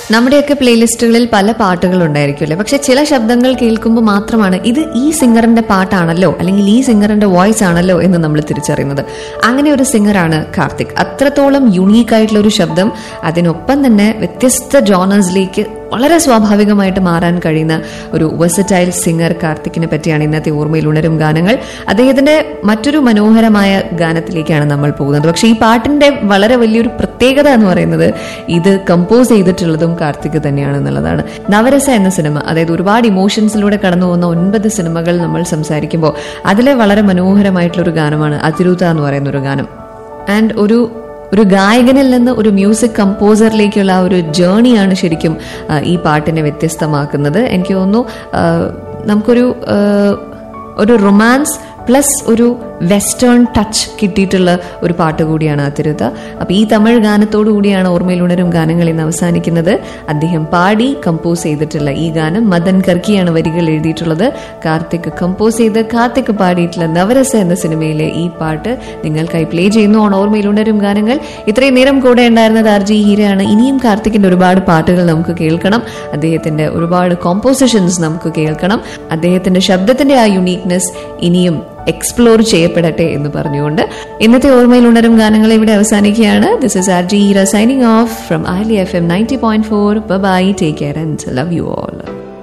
നമ്മുടെയൊക്കെ പ്ലേലിസ്റ്റുകളിൽ പല പാട്ടുകൾ ഉണ്ടായിരിക്കുമല്ലേ പക്ഷെ ചില ശബ്ദങ്ങൾ കേൾക്കുമ്പോൾ മാത്രമാണ് ഇത് ഈ സിംഗറിന്റെ പാട്ടാണല്ലോ അല്ലെങ്കിൽ ഈ സിംഗറിന്റെ വോയിസ് ആണല്ലോ എന്ന് നമ്മൾ തിരിച്ചറിയുന്നത് അങ്ങനെ ഒരു സിംഗറാണ് കാർത്തിക് അത്രത്തോളം യുണീക്ക് ആയിട്ടുള്ള ഒരു ശബ്ദം അതിനൊപ്പം തന്നെ വ്യത്യസ്ത ജോണേഴ്സിലേക്ക് വളരെ സ്വാഭാവികമായിട്ട് മാറാൻ കഴിയുന്ന ഒരു വെസറ്റൈൽ സിംഗർ കാർത്തിക്കിനെ പറ്റിയാണ് ഇന്നത്തെ ഓർമ്മയിൽ ഉണരും ഗാനങ്ങൾ അദ്ദേഹത്തിന്റെ മറ്റൊരു മനോഹരമായ ഗാനത്തിലേക്കാണ് നമ്മൾ പോകുന്നത് പക്ഷേ ഈ പാട്ടിന്റെ വളരെ വലിയൊരു പ്രത്യേകത എന്ന് പറയുന്നത് ഇത് കമ്പോസ് ചെയ്തിട്ടുള്ളതും കാർത്തിക് തന്നെയാണ് എന്നുള്ളതാണ് നവരസ എന്ന സിനിമ അതായത് ഒരുപാട് ഇമോഷൻസിലൂടെ കടന്നു പോകുന്ന ഒൻപത് സിനിമകൾ നമ്മൾ സംസാരിക്കുമ്പോൾ അതിലെ വളരെ മനോഹരമായിട്ടുള്ള ഒരു ഗാനമാണ് അതിരൂത എന്ന് പറയുന്ന ഒരു ഗാനം ആൻഡ് ഒരു ഒരു ഗായകനിൽ നിന്ന് ഒരു മ്യൂസിക് കമ്പോസറിലേക്കുള്ള ആ ഒരു ജേണിയാണ് ശരിക്കും ആ, ഈ പാട്ടിനെ വ്യത്യസ്തമാക്കുന്നത് എനിക്ക് തോന്നുന്നു ആ, നമുക്കൊരു ആ, ഒരു റൊമാൻസ് പ്ലസ് ഒരു വെസ്റ്റേൺ ടച്ച് കിട്ടിയിട്ടുള്ള ഒരു പാട്ട് കൂടിയാണ് അതിരുത അപ്പൊ ഈ തമിഴ് ഗാനത്തോടു കൂടിയാണ് ഓർമ്മയിൽ ഉണരും ഗാനങ്ങൾ ഇന്ന് അവസാനിക്കുന്നത് അദ്ദേഹം പാടി കമ്പോസ് ചെയ്തിട്ടുള്ള ഈ ഗാനം മദൻ കർക്കിയാണ് വരികൾ എഴുതിയിട്ടുള്ളത് കാർത്തിക് കമ്പോസ് ചെയ്ത് കാർത്തിക് പാടിയിട്ടുള്ള നവരസ എന്ന സിനിമയിലെ ഈ പാട്ട് നിങ്ങൾക്കായി പ്ലേ ചെയ്യുന്നു ഓൺ ഓർമ്മയിൽ ഉണരും ഗാനങ്ങൾ ഇത്രയും നേരം കൂടെ ഉണ്ടായിരുന്നത് ആർ ജി ഹീരയാണ് ഇനിയും കാർത്തിക്കിന്റെ ഒരുപാട് പാട്ടുകൾ നമുക്ക് കേൾക്കണം അദ്ദേഹത്തിന്റെ ഒരുപാട് കോമ്പോസിഷൻസ് നമുക്ക് കേൾക്കണം അദ്ദേഹത്തിന്റെ ശബ്ദത്തിന്റെ ആ യുണീക്നെസ് ഇനിയും എക്സ്പ്ലോർ ചെയ്യപ്പെടട്ടെ എന്ന് പറഞ്ഞുകൊണ്ട് ഇന്നത്തെ ഓർമ്മയിൽ ഉണരും ഗാനങ്ങൾ ഇവിടെ അവസാനിക്കുകയാണ് this is R J Heera signing off from ഐലി F M ninety point four bye take care and love you all